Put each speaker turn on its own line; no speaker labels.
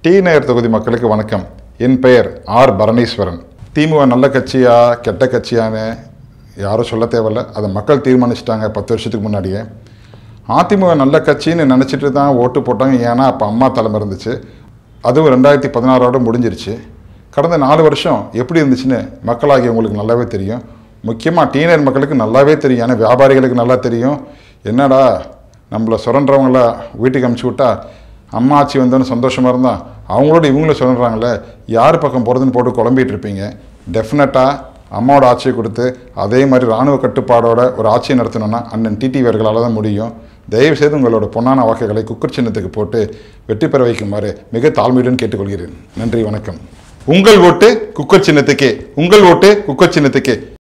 D நகர் தொகுதி மக்களுக்கு வணக்கம் என் பெயர் ஆர் பரணீஸ்வரன் திமுக நல்ல கட்சியா கெட்ட கட்சியான்னு யாரும் சொல்ல தேவையில்ல அதை மக்கள் தீர்மானிச்சிட்டாங்க பத்து வருஷத்துக்கு முன்னாடியே அதிமுக நல்ல கட்சின்னு நினச்சிட்டு தான் ஓட்டு போட்டாங்க ஏன்னா அப்போ அம்மா தலைமை இருந்துச்சு அதுவும் ரெண்டாயிரத்தி பதினாறோட முடிஞ்சிருச்சு கடந்த நாலு வருஷம் எப்படி இருந்துச்சுன்னு மக்களாகிய உங்களுக்கு நல்லாவே தெரியும் முக்கியமாக டீனர் மக்களுக்கு நல்லாவே தெரியும் ஏன்னா வியாபாரிகளுக்கு நல்லா தெரியும் என்னடா நம்மளை சுரண்டுறவங்கள வீட்டுக்கு அமுச்சு விட்டா அம்மா ஆட்சி வந்தோன்னு சந்தோஷமாக இருந்தால் அவங்களோட இவங்களும் சொல்கிறாங்களே யார் பக்கம் போகிறதுன்னு போட்டு குழம்பிட்டு இருப்பீங்க டெஃபினட்டாக அம்மாவோட ஆட்சியை கொடுத்து அதே மாதிரி இராணுவ கட்டுப்பாடோட ஒரு ஆட்சியை நடத்தணும்னா அண்ணன் டிடி அவர்களால் தான் முடியும் தயவுசெய்து உங்களோட பொன்னான வாக்குகளை குக்கர் சின்னத்துக்கு போட்டு வெற்றி பெற வைக்குமாறு மிக தாழ்மையுடன் கேட்டுக்கொள்கிறேன் நன்றி வணக்கம் உங்கள் ஓட்டு குக்கர் சின்னத்துக்கே உங்கள் ஓட்டு குக்கர் சின்னத்துக்கே